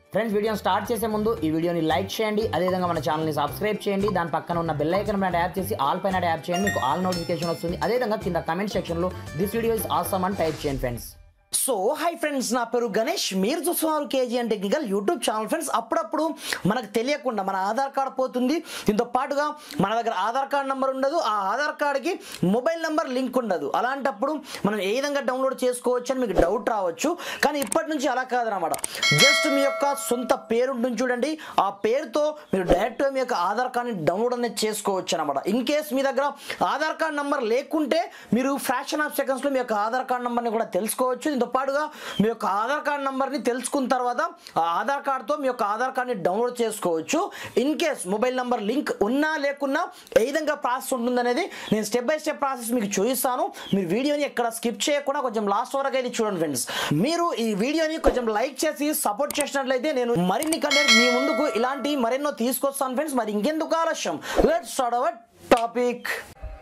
friends వీడియోని start చేసే ముందు ఈ వీడియోని లైక్ చేయండి అదేవిధంగా మన ఛానల్ని సబ్స్క్రైబ్ చేయండి దాని పక్కన ఉన్న బెల్ ఐకన్ పైన ట్యాప్ చేసి ఆల్ పైన ట్యాప్ చేయండి మీకు ఆల్ నోటిఫికేషన్ వస్తుంది అదేవిధంగా కింద కమెంట్ సెక్షన్లో దిస్ వీడియో ఇస్ ఆసమ్ అని టైప్ చేయండి ఫ్రెండ్స్ సో హై ఫ్రెండ్స్ నా పేరు గణేష్ మీరు చూస్తున్నారు KG and technical YouTube channel friends అప్పుడప్పుడు మనకు తెలియకుండా మన ఆధార్ కార్డ్ పోతుంది దీంతో పాటుగా మన దగ్గర ఆధార్ కార్డ్ నెంబర్ ఉండదు ఆ ఆధార్ కార్డ్కి మొబైల్ నెంబర్ లింక్ ఉండదు అలాంటప్పుడు మనం ఏ విధంగా డౌన్లోడ్ చేసుకోవచ్చు అని మీకు డౌట్ రావచ్చు కానీ ఇప్పటి నుంచి అలా కాదనమాట జస్ట్ మీ యొక్క సొంత పేరు ఉంటుంది చూడండి ఆ పేరుతో మీరు డైరెక్ట్గా మీ యొక్క ఆధార్ కార్డ్ని డౌన్లోడ్ అనేది చేసుకోవచ్చు అనమాట ఇన్ కేస్ మీ దగ్గర ఆధార్ కార్డ్ నెంబర్ లేకుంటే మీరు ఫ్రాక్షన్ ఆఫ్ సెకండ్స్లో మీ యొక్క ఆధార్ కార్డ్ నెంబర్ని కూడా తెలుసుకోవచ్చు దీంతో పాటుగా మీ యొక్క ఆధార్ కార్డ్ నెంబర్ని తెలుసుకున్న తర్వాత ఆ ఆధార్ కార్డ్తో మీ యొక్క ఆధార్ కార్డ్ని డౌన్లోడ్ చేసుకోవచ్చు in case mobile number link ఉన్నా లేకున్నా ఏ విధంగా ప్రాసెస్ ఉంటుందనేది నేను స్టెప్ బై స్టెప్ ప్రాసెస్ మీకు చూపిస్తాను మీరు వీడియోని ఎక్కడ స్కిప్ చేయకుండా కొంచెం లాస్ట్ వరకు అయితే చూడండి ఫ్రెండ్స్ మీరు ఈ వీడియోని కొంచెం లైక్ చేసి సపోర్ట్ చేసినట్లయితే నేను మరిన్ని కంటెంట్ మీ ముందుకు ఇలాంటి మరెన్నో తీసుకొస్తాను ఫ్రెండ్స్ మరి ఇంకెందుకు ఆలస్యం let's start our topic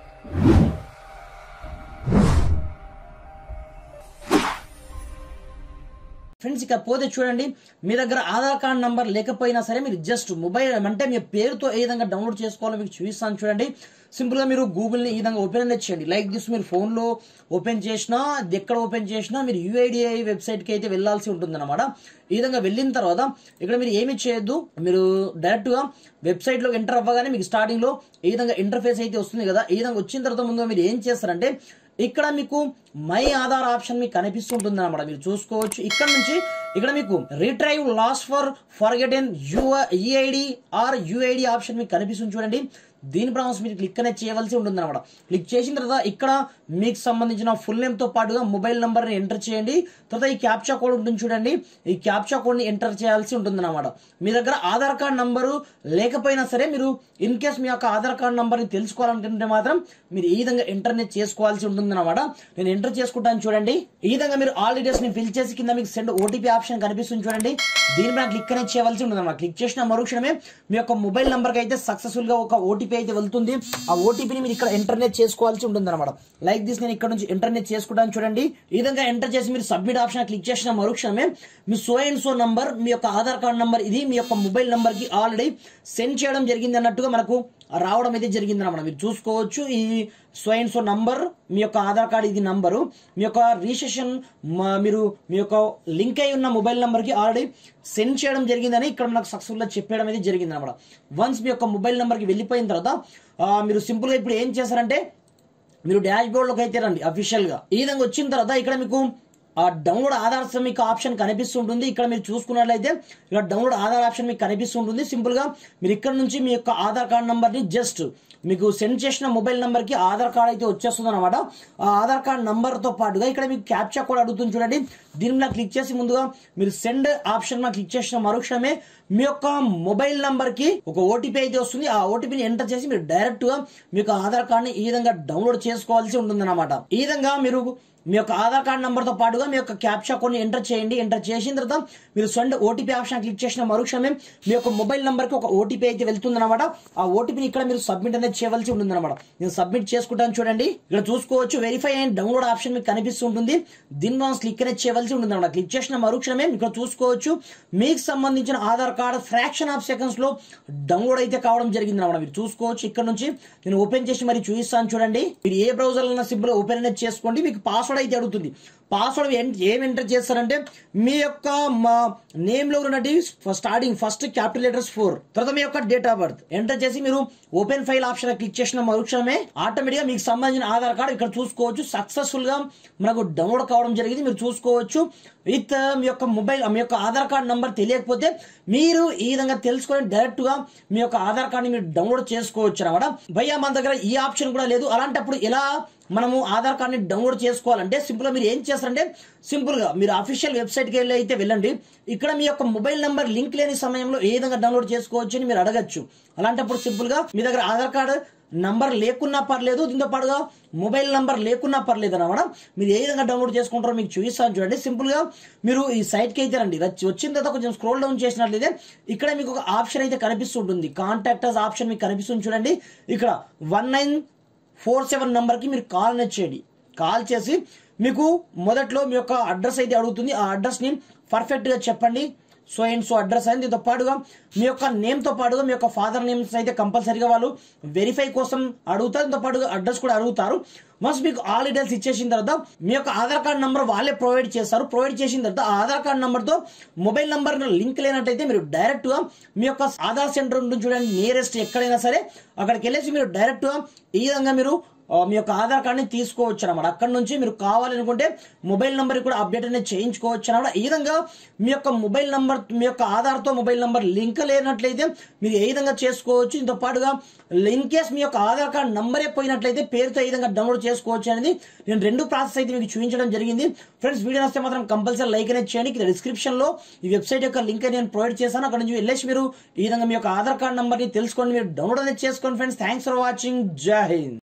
friends ఇక పోతే చూడండి మీ దగ్గర ఆధార్ కార్డ్ నంబర్ లేకపోయినా సరే మీరు జస్ట్ మొబైల్ అంటే మీ పేరుతో ఏ విధంగా డౌన్లోడ్ చేసుకోవాలో మీకు చూపిస్తాను చూడండి సింపుల్గా మీరు గూగుల్ని ఈ విధంగా ఓపెన్ అనేది చేయండి లైక్ దిస్ మీరు ఫోన్లో ఓపెన్ చేసినా అది ఎక్కడ ఓపెన్ చేసినా మీరు యూఐడిఐ వెబ్సైట్కి అయితే వెళ్ళాల్సి ఉంటుందన్నమాట ఈ విధంగా వెళ్ళిన తర్వాత ఇక్కడ మీరు ఏమి చేయొద్దు మీరు డైరెక్ట్గా వెబ్సైట్లో ఎంటర్ అవ్వగానే మీకు స్టార్టింగ్లో ఈ విధంగా ఇంటర్ఫేస్ అయితే వస్తుంది కదా ఈ విధంగా వచ్చిన తర్వాత ముందుగా మీరు ఏం చేస్తారంటే ఇక్కడ మీకు మై ఆధార్ ఆప్షన్ మీకు కనిపిస్తుంటుంది అనమాట మీరు చూసుకోవచ్చు ఇక్కడ నుంచి ఇక్కడ మీకు retrieve lost for forget N UID or UID option మీకు కనిపిస్తుంది చూడండి దీని ప్రాసెస్ మీరు క్లిక్ అనేది చేయవలసి ఉంటుంది అనమాట క్లిక్ చేసిన తర్వాత ఇక్కడ మీకు సంబంధించిన ఫుల్ నేమ్ తో పాటుగా మొబైల్ నంబర్ ని ఎంటర్ చేయండి తర్వాత ఈ క్యాప్చా కోడ్ ఉంటుంది చూడండి ఈ క్యాప్చా కోడ్ ని ఎంటర్ చేయాల్సి ఉంటుంది అనమాట మీ దగ్గర ఆధార్ కార్డ్ నంబరు లేకపోయినా సరే మీరు ఇన్ కేస్ మీ యొక్క ఆధార్ కార్డ్ నంబర్ ని తెలుసుకోవాలనుకుంటే మాత్రం మీరు ఈ విధంగా ఎంటర్ అనేది చేసుకోవాల్సి ఉంటుంది అనమాట నేను ఎంటర్ చేసుకుంటాను చూడండి ఈ విధంగా మీరు ఆల్ డీటెయిల్స్ ని ఫిల్ చేసి కింద మీకు సెండ్ ఓటీపీ ఆప్షన్ కనిపిస్తుంది చూడండి దీనిపైన క్లిక్ అనేది చేయవలసి ఉంటుంది అనమాట క్లిక్ చేసిన మరుక్షణమే మీ యొక్క మొబైల్ నంబర్ కి అయితే సక్సెస్ఫుల్ గా ఒక ఓటీపీ అయితే వెళ్తుంది ఆ ఓటీపీని మీరు ఇక్కడ ఎంటర్నేట్ చేసుకోవాల్సి ఉంటుంది అనమాట లైక్ దిస్ నేను ఇక్కడ నుంచి ఎంటర్నేట్ చేసుకుంటాను చూడండి ఈ విధంగా ఎంటర్ చేసి మీరు సబ్మిట్ ఆప్షన్ క్లిక్ చేసిన మరుక్షణమే మీ సో అండ్ సో నంబర్ మీ యొక్క ఆధార్ కార్డ్ నంబర్ ఇది మీ యొక్క మొబైల్ నంబర్ కి ఆల్రెడీ సెండ్ చేయడం జరిగింది అన్నట్టుగా మనకు రావడం అయితే జరిగింది అనమాట మీరు చూసుకోవచ్చు ఈ సో అండ్ సో నంబర్ మీ యొక్క ఆధార్ కార్డ్ ఇది నంబరు మీ యొక్క రిజిస్ట్రేషన్ మీరు మీ యొక్క లింక్ అయి ఉన్న మొబైల్ నంబర్కి ఆల్రెడీ సెండ్ చేయడం జరిగిందని ఇక్కడ మనకు సక్సెస్ఫుల్గా చెప్పడం అయితే జరిగింది అనమాట వన్స్ మీ యొక్క మొబైల్ నెంబర్కి వెళ్ళిపోయిన తర్వాత ఆ, మీరు సింపుల్గా ఇప్పుడు ఏం చేస్తారంటే మీరు డాష్ బోర్డ్లోకి అయితే రండి అఫీషియల్గా ఈ విధంగా వచ్చిన తర్వాత ఇక్కడ మీకు ఆ డౌన్లోడ్ ఆధార్ మీకు ఆప్షన్ కనిపిస్తుంటుంది ఇక్కడ మీరు చూసుకున్నట్లయితే ఇక్కడ డౌన్లోడ్ ఆధార్ ఆప్షన్ మీకు కనిపిస్తుంటుంది సింపుల్ గా మీరు ఇక్కడ నుంచి మీ యొక్క ఆధార్ కార్డ్ నంబర్ ని జస్ట్ మీకు సెండ్ చేసిన మొబైల్ నంబర్ కి ఆధార్ కార్డ్ అయితే వచ్చేస్తుంది అనమాట ఆ ఆధార్ కార్డ్ నంబర్ తో పాటుగా ఇక్కడ మీకు క్యాప్చా కూడా అడుగుతుంది చూడండి దీని మీద క్లిక్ చేసి ముందుగా మీరు సెండ్ ఆప్షన్ మీద క్లిక్ చేసిన మరుక్షణమే మీ యొక్క మొబైల్ నంబర్ కి ఒక ఓటీపీ అయితే వస్తుంది ఆ ఓటీపీని ఎంటర్ చేసి మీరు డైరెక్ట్ గా మీ యొక్క ఆధార్ కార్డ్ ని ఈ విధంగా డౌన్లోడ్ చేసుకోవాల్సి ఉంటుంది ఈ విధంగా మీరు మీ యొక్క ఆధార్ కార్డ్ నంబర్ తో పాటుగా మీ యొక్క క్యాప్చా కొన్ని ఎంటర్ చేయండి ఎంటర్ చేసిన తర్వాత మీరు సొంత ఓటీపీ ఆప్షన్ క్లిక్ చేసిన మరుక్షణమే మీ యొక్క మొబైల్ నంబర్ కి ఒక ఓటీపీ అయితే వెళ్తుంది అనమాట ఆ ఓటీపీని ఇక్కడ మీరు సబ్మిట్ అనేది చేయవలసి ఉంటుంది అనమాట నేను సబ్మిట్ చేసుకుంటాను చూడండి ఇక్కడ చూసుకోవచ్చు వెరిఫై అండ్ డౌన్లోడ్ ఆప్షన్ మీకు కనిపిస్తుంటుంది దీని ద్వారా క్లిక్ అనేది చేయవలసి ఉంటుంది అనమాట క్లిక్ చేసిన మరుక్షణమే ఇక్కడ చూసుకోవచ్చు మీకు సంబంధించిన Aadhaar card fraction of seconds లో డౌన్లోడ్ అయితే కావడం జరిగింది అనమాట మీరు చూసుకోవచ్చు ఇక్కడ నుంచి నేను ఓపెన్ చేసి మరి చూపిస్తాను చూడండి మీరు ఏ బ్రౌజర్ అయినా సింపుల్ ఓపెన్ అనేది చేసుకోండి మీకు పాస్వర్డ్ అయితే అడుగుతుంది పాస్వర్డ్ ఏం ఎంటర్ చేస్తారంటే మీ యొక్క నేమ్ లో ఉన్నటి starting first capital letters four తర్వాత మీ యొక్క డేట్ ఆఫ్ బర్త్ ఎంటర్ చేసి మీరు ఓపెన్ ఫైల్ ఆప్షన్ క్లిక్ చేసిన మరుక్షణమే ఆటోమేటిక్ గా మీకు సంబంధించిన ఆధార్ కార్డు ఇక్కడ చూసుకోవచ్చు సక్సెస్ఫుల్ గా మనకు డౌన్లోడ్ కావడం జరిగింది మీరు చూసుకోవచ్చు విత్ మీ యొక్క మొబైల్ మీ యొక్క ఆధార్ కార్డ్ నంబర్ తెలియకపోతే మీరు ఈ విధంగా తెలుసుకొని డైరెక్ట్ గా మీ యొక్క ఆధార్ కార్డ్ ని మీరు డౌన్లోడ్ చేసుకోవచ్చు అనమాట భయ్యా మన దగ్గర ఈ ఆప్షన్ కూడా లేదు అలాంటప్పుడు ఎలా మనము ఆధార్ కార్డ్ ని డౌన్లోడ్ చేసుకోవాలంటే సింపుల్ గా మీరు ఏం చేస్తారంటే సింపుల్ గా మీరు అఫీషియల్ వెబ్సైట్ కి వెళ్ళి అయితే వెళ్ళండి ఇక్కడ మీ యొక్క మొబైల్ నంబర్ లింక్ లేని సమయంలో ఏ విధంగా డౌన్లోడ్ చేసుకోవచ్చు అని మీరు అడగచ్చు అలాంటప్పుడు సింపుల్ గా మీ దగ్గర ఆధార్ కార్డు నంబర్ లేకున్నా పర్లేదు దీంతో పాటుగా మొబైల్ నంబర్ లేకున్నా పర్లేదు అనమాట మీరు ఏ విధంగా డౌన్లోడ్ చేసుకుంటారో మీకు చూపిస్తాను చూడండి సింపుల్ గా మీరు ఈ సైట్ కి అయితే రండి వచ్చి- వచ్చిన తర్వాత కొంచెం స్క్రోల్ డౌన్ చేసినట్లయితే ఇక్కడ మీకు ఒక ఆప్షన్ అయితే కనిపిస్తుంటుంది కాంటాక్టర్స్ ఆప్షన్ మీకు కనిపిస్తుంది చూడండి ఇక్కడ వన్ నైన్ ఫోర్ సెవెన్ నంబర్కి మీరు కాల్ అనేది చేయండి కాల్ చేసి మీకు మొదట్లో మీ యొక్క అడ్రస్ అయితే అడుగుతుంది ఆ అడ్రస్ని పర్ఫెక్ట్గా చెప్పండి సో అండ్ సో అడ్రస్ అని దీంతో పాటుగా మీ యొక్క నేమ్ తో పాటుగా మీ యొక్క ఫాదర్ నేమ్స్ అయితే కంపల్సరీగా వాళ్ళు వెరిఫై కోసం అడుగుతారు దీంతో పాటుగా అడ్రస్ కూడా అడుగుతారు వన్స్ మీకు ఆల్ డీటెయిల్స్ ఇచ్చేసిన తర్వాత మీ యొక్క ఆధార్ కార్డ్ నంబర్ వాళ్ళే ప్రొవైడ్ చేస్తారు ప్రొవైడ్ చేసిన తర్వాత ఆ ఆధార్ కార్డ్ నంబర్ తో మొబైల్ నంబర్ లింక్ లేనట్టయితే మీరు డైరెక్ట్ గా మీ యొక్క ఆధార్ సెంటర్ ఉంటుంది చూడండి నియరెస్ట్ ఎక్కడైనా సరే అక్కడికి వెళ్ళేసి మీరు డైరెక్ట్ గా ఈ విధంగా మీరు ఆ, మీ యొక్క ఆధార్ కార్డ్ని తీసుకోవచ్చు అనమాట అక్కడ నుంచి మీరు కావాలనుకుంటే మొబైల్ నెంబర్ కూడా అప్డేట్ అనేది చేయించుకోవచ్చు అనమాట ఈ విధంగా మీ యొక్క మొబైల్ నంబర్ మీ యొక్క ఆధార్తో మొబైల్ నంబర్ లింక్ లేనట్లయితే మీరు ఏ విధంగా చేసుకోవచ్చు దీంతో పాటుగా ఇన్ కేస్ మీ యొక్క ఆధార్ కార్డ్ నంబరే పోయినట్లయితే పేరుతో ఏ విధంగా డౌన్లోడ్ చేసుకోవచ్చు అనేది నేను రెండు ప్రాసెస్ అయితే మీకు చూపించడం జరిగింది ఫ్రెండ్స్ వీడియో వస్తే మాత్రం కంపల్సరీ లైక్ అనేది చేయండి ఇక్కడ డిస్క్రిప్షన్ లో ఈ వెబ్సైట్ యొక్క లింక్ నేను ప్రొవైడ్ చేశాను అక్కడ నుంచి వెళ్ళేసి మీరు ఈ విధంగా మీ యొక్క ఆధార్ కార్డ్ నంబర్ని తెలుసుకోండి మీరు డౌన్లోడ్ అనేది చేసుకోండి ఫ్రెండ్స్ థ్యాంక్స్ ఫర్ వాచింగ్ జై హింద్